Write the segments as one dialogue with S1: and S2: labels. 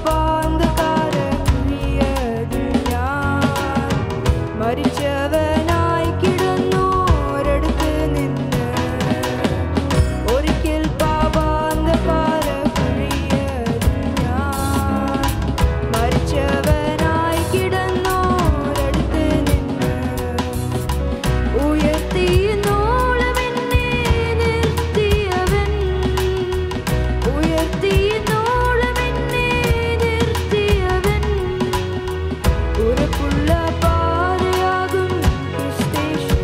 S1: പാപാന്തകാര കുഴിയതിൽ ഞാൻ മരിച്ചവനായി കിടന്നോരടുത്ത് നിന്ന് ഒരിക്കൽ പാപാന്തകാര കുഴിയതിൽ ഞാൻ മരിച്ചവനായി കിടന്നോരടുത്ത് നിന്ന് ഉയർത്തിയെന്നോളം എന്നെ നിർത്തിയവൻ ഉയർത്തിയെന്നോളം എന്നെ നിർത്തിയവൻ ഉറപ്പുള്ള പാറയാകും ക്രിസ്തേശു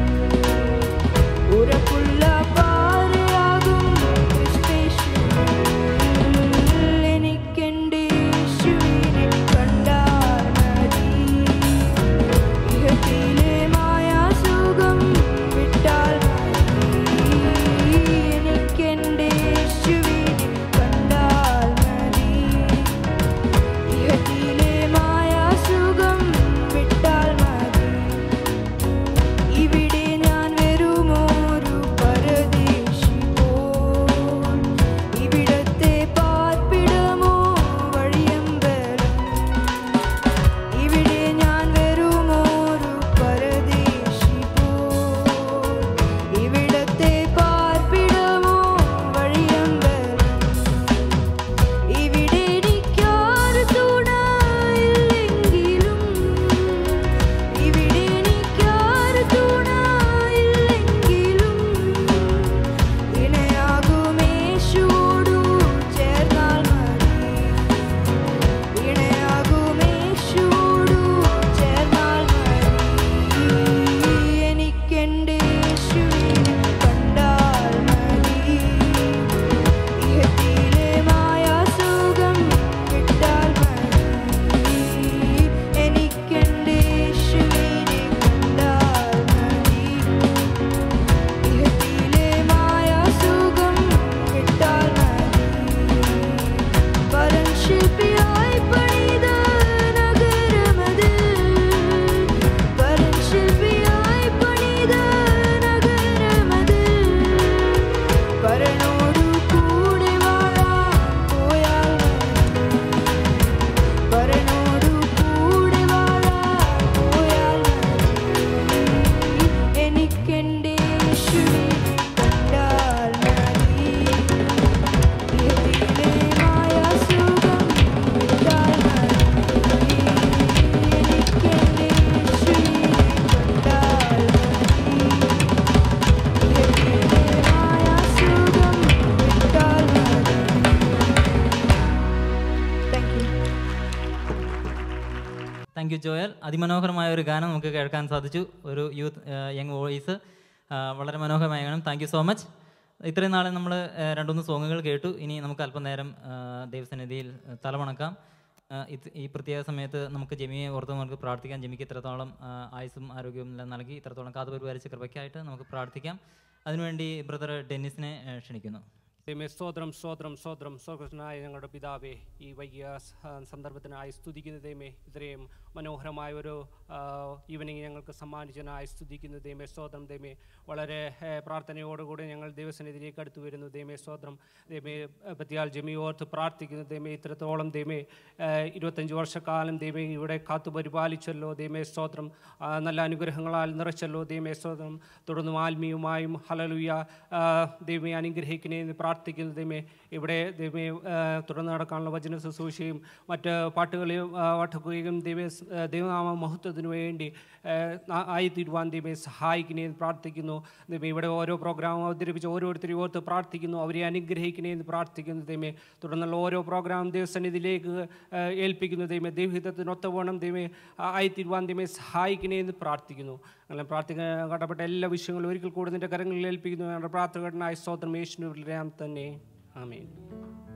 S1: ഉറപ്പുള്ള പാറയാകും ക്രിസ്തേശു എനിക്കെൻ്റെ യേശുവിനെ കണ്ടാൽ മതി ഇഹത്തിലെ മായാസുഖം വിട്ടാൽ മതി എനിക്കെൻ്റെ യേശുവിനെ കണ്ടാൽ മതി ഇഹത്തിലെ മായാസുഖം വിട്ടാൽ മതി ഇവിടെ ഞാൻ വെറുമൊരു പരദേശി പോൽ ഇവിടത്തെ പാർപ്പിടമോ വഴിയമ്പലം ഇവിടെ ഞാൻ വെറുമൊരു പരദേശി പോൽ ഇവിടത്തെ പാർപ്പിടമോ വഴിയമ്പലം ഇവിടെ എനിക്കാരു തുണയില്ലെങ്കിലും ഇവിടെ എനിക്കാരു തുണയില്ലെങ്കിലും ഇണയാകുമേശുവോടു ചേർന്നാൽ മതി ഇണയാകുമേശുവോടു ചേർന്നാൽ മതി എനിക്കെൻ്റെ യേശുവിനെ കണ്ടാൽ മതി ഇഹത്തിലെ മായാസുഖം വിട്ടാൽ മതി എനിക്കെൻ്റെ യേശുവിനെ കണ്ടാൽ മതി ഇഹത്തിലെ മായാസുഖം വിട്ടാൽ മതി പരൻ ശില്പിയായി പണിത നഗരമത് പരൻ ശില്പിയായി പണിത നഗരമത് പരനോടു കൂടെ വാഴാൻ പോയാൽ മതി പരനോടു കൂടെ വാഴാൻ പോയാൽ മതി എനിക്കെൻ്റെ യേശുവിനെ കണ്ടാൽ മതി ഇഹത്തിലെ മായാസുഖം വിട്ടാൽ മതി എനിക്കെൻ്റെ യേശുവിനെ കണ്ടാൽ മതി ഇഹത്തിലെ മായാസുഖം വിട്ടാൽ മതി thank you
S2: thank you Joel അതിമനോഹരമായ ഒരു ഗാനം നമുക്ക് കേൾക്കാൻ സാധിച്ചു ഒരു യൂത്ത് യങ് വോയിസ് വളരെ മനോഹരമായ ഗാനം താങ്ക് യു സോ മച്ച് ഇത്രയും നാളെ നമ്മൾ രണ്ടുമൂന്ന് സോങ്ങുകൾ കേട്ടു ഇനി നമുക്ക് അല്പനേരം ആ, ദൈവസന്നിധിയിൽ തലമണക്കാം ആ, ഇത് ഈ പ്രത്യേക സമയത്ത് നമുക്ക് ജമിയെ ഓർത്ത് നമുക്ക് പ്രാർത്ഥിക്കാം ജമിക്ക് ഇത്രത്തോളം ആ, ആയുസ്സും ആരോഗ്യവും എല്ലാം നൽകി ഇത്രത്തോളം കാതു പരിപാലിച്ച കൃപയ്ക്കായിട്ട് നമുക്ക് പ്രാർത്ഥിക്കാം അതിനുവേണ്ടി ബ്രദർ ഡെന്നിസിനെ ആ, ക്ഷണിക്കുന്നു
S3: ദൈവമേ സ്തോത്രം സ്തോത്രം സ്തോത്രം സ്വർഗസ്നായ ഞങ്ങളുടെ പിതാവേ ഈ വൈകിയ സ- സന്ദർഭത്തിനായി സ്തുതിക്കുന്ന ദൈവമേ ഇത്രയും മനോഹരമായ ഒരു ഈവനിങ് ഞങ്ങൾക്ക് സമ്മാനിച്ചതിനായി സ്തുതിക്കുന്ന ദൈവമേ സ്തോത്രം ദൈവമേ വളരെ ഏ, പ്രാർത്ഥനയോടുകൂടി ഞങ്ങൾ ദൈവസന്നിധിയിലേക്ക് അടുത്തു വരുന്നു ദൈവമേ സ്തോത്രം ദൈവമേ പറ്റിയാൽ ജമി ഓർത്ത് പ്രാർത്ഥിക്കുന്നു ദൈവമേ ഇത്രത്തോളം ദൈവമേ ഏ, ഇരുപത്തഞ്ച് വർഷക്കാലം ദൈവമേ ഇവിടെ കാത്തു പരിപാലിച്ചല്ലോ ദൈവമേ സ്തോത്രം ആ, നല്ല അനുഗ്രഹങ്ങളാൽ നിറച്ചല്ലോ ദൈവമേ സ്തോത്രം തുടർന്നും ആത്മീയമായും ഹലലുയ ദൈവമേ അനുഗ്രഹിക്കണേ എന്ന് പ്രാർത്ഥിക്കുന്നു ദൈവമേ ഇവിടെ ദൈവമേ ആ, തുടർന്ന് നടക്കാനുള്ള വചന ശുശ്രൂഷയും മറ്റ് പാട്ടുകളെയും ആ, പാഠക്കുകയും ദൈവ ദൈവനാമ മഹത്വത്തിനു വേണ്ടി ആ, ആ- ആയിത്തീരുവാൻ ദൈവമേ സഹായിക്കണേ എന്ന് പ്രാർത്ഥിക്കുന്നു ദൈവമേ ഇവിടെ ഓരോ പ്രോഗ്രാം അവതരിപ്പിച്ച് ഓരോരുത്തരെയും ഓർത്ത് പ്രാർത്ഥിക്കുന്നു അവരെ അനുഗ്രഹിക്കണേ എന്ന് പ്രാർത്ഥിക്കുന്നു ദൈവമേ തുടർന്നുള്ള ഓരോ പ്രോഗ്രാം ദൈവസന്നിധിയിലേക്ക് ആ, ഏൽപ്പിക്കുന്നു ദൈവമേ ദൈവഹിതത്തിനൊത്തവണ്ണം ദൈവമേ ആ- ആയിത്തീരുവാൻ ദൈവമേ സഹായിക്കണേ എന്ന് പ്രാർത്ഥിക്കുന്നു അങ്ങനെ പ്രാർത്ഥിക്കാൻ കടപ്പെട്ട എല്ലാ വിഷയങ്ങളും ഒരിക്കൽ കൂടി നിന്റെ കരങ്ങളിൽ ഏൽപ്പിക്കുന്നു ഞങ്ങളുടെ പ്രാർത്ഥകടനായ സ്തോത്രം യേശുവിനെ തന്നെ ആമേൻ